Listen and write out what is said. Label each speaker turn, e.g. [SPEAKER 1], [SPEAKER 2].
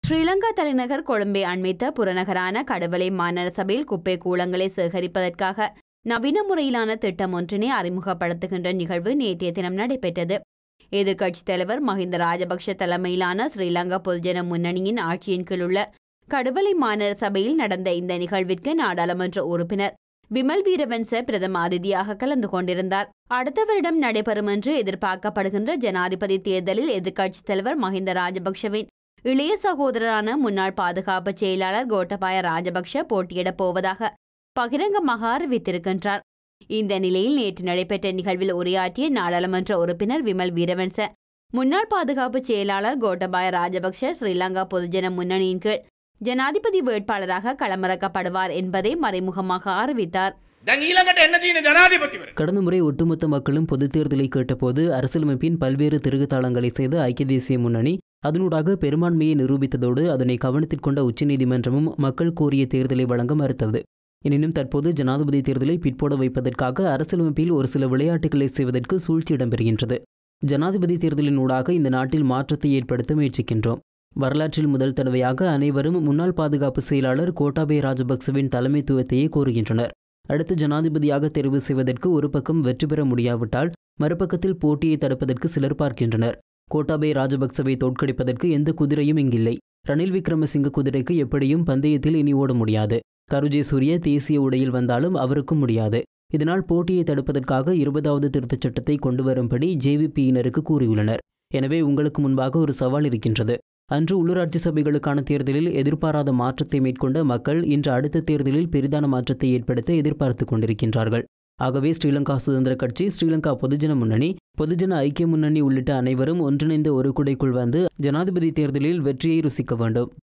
[SPEAKER 1] ஸ்ரீலங்கா தலைநகர் கொழும்பை அண்மித்த புறநகரான கடவலை மாநகர சபையில் குப்பை கூலங்களை சேகரிப்பதற்காக நவீன முறையிலான திட்டம் ஒன்றினை அறிமுகப்படுத்துகின்ற நிகழ்வு நேற்றைய தினம் நடைபெற்றது எதிர்க்கட்சித் தலைவர் மஹிந்த ராஜபக்ஷ தலைமையிலான ஸ்ரீலங்கா பொதுஜன முன்னணியின் ஆட்சியின் கீழ் உள்ள கடுவலை மாநகர சபையில் நடந்த இந்த நிகழ்விற்கு நாடாளுமன்ற உறுப்பினர் விமல் வீரவன்ச பிரதம அதிதியாக கலந்து கொண்டிருந்தார் அடுத்த வருடம் நடைபெறும் என்று எதிர்பார்க்கப்படுகின்ற ஜனாதிபதி தேர்தலில் எதிர்க்கட்சித் தலைவர் மஹிந்த ராஜபக்ஷவின் இளைய சகோதரரான முன்னாள் பாதுகாப்பு செயலாளர் கோட்டபாய ராஜபக்ஷ போட்டியிடப் போவதாக பகிரங்கமாக அறிவித்திருக்கின்றார் இந்த நிலையில் நேற்று நடைபெற்ற நிகழ்வில் உரையாற்றிய நாடாளுமன்ற உறுப்பினர் விமல் வீரவன்ச முன்னாள் பாதுகாப்பு செயலாளர் கோட்டபாய ராஜபக்ஷ ஸ்ரீலங்கா பொதுஜன முன்னணியின் கீழ் ஜனாதிபதி வேட்பாளராக களமிறக்கப்படுவார் என்பதை மறைமுகமாக அறிவித்தார்
[SPEAKER 2] දැන් ඊළඟට එන්න තියෙන ජනාධිපතිවර.
[SPEAKER 3] கடந்த முறை ஒட்டுமொத்த மக்களும் பொதுத் தேர்தலை கேட்டபோது அரசியலமைப்பின் பல்வேறு திருகுதாளங்களை செய்த ஐக்கிய தேசிய முன்னணி அதனூடாக பெரும்பான்மையை நிரூபித்ததோடு அதனை கவனத்தில் கொண்ட உச்சநீதிமன்றமும் மக்கள் கோரிய தேர்தலை வழங்க மறுத்தது எனினும் தற்போது ஜனாதிபதி தேர்தலை பிற்போட வைப்பதற்காக அரசியலமைப்பில் ஒரு சில விளையாட்டுகளை செய்வதற்கு சூழ்ச்சி இடம்பெறுகின்றது ஜனாதிபதி தேர்தலின் ஊடாக இந்த நாட்டில் மாற்றத்தை ஏற்படுத்த முயற்சிக்கின்றோம் வரலாற்றில் முதல் தடவையாக அனைவரும் முன்னாள் பாதுகாப்பு செயலாளர் கோட்டாபய ராஜபக்சவின் தலைமைத்துவத்தையே கோருகின்றனர் அடுத்து ஜனாதிபதியாக தெரிவு செய்வதற்கு ஒரு பக்கம் வெற்றி பெற முடியாவிட்டால் மறுபக்கத்தில் போட்டியை தடுப்பதற்கு சிலர் பார்க்கின்றனர் கோட்டாபய ராஜபக்சவை தோற்கடிப்பதற்கு எந்த குதிரையும் இங்கில்லை ரணில் விக்ரமசிங்க குதிரைக்கு எப்படியும் பந்தயத்தில் இனி ஓட முடியாது கருஜே சூரிய தேசிய உடையில் வந்தாலும் அவருக்கும் முடியாது இதனால் போட்டியை தடுப்பதற்காக இருபதாவது திருத்தச் சட்டத்தை கொண்டு வரும்படி ஜேவிபியினருக்கு கூறியுள்ளனர் எனவே உங்களுக்கு முன்பாக ஒரு சவால் இருக்கின்றது அன்று உள்ளூராட்சி சபைகளுக்கான தேர்தலில் எதிர்பாராத மாற்றத்தை மேற்கொண்ட மக்கள் இன்று அடுத்த தேர்தலில் பெரிதான மாற்றத்தை ஏற்படுத்த எதிர்பார்த்து கொண்டிருக்கின்றார்கள் ஆகவே ஸ்ரீலங்கா சுதந்திர கட்சி ஸ்ரீலங்கா பொதுஜன முன்னணி பொதுஜன ஐக்கிய முன்னணி உள்ளிட்ட அனைவரும் ஒன்றிணைந்த ஒரு குடைக்குள் வந்து ஜனாதிபதி தேர்தலில் வெற்றியை ருசிக்க வேண்டும்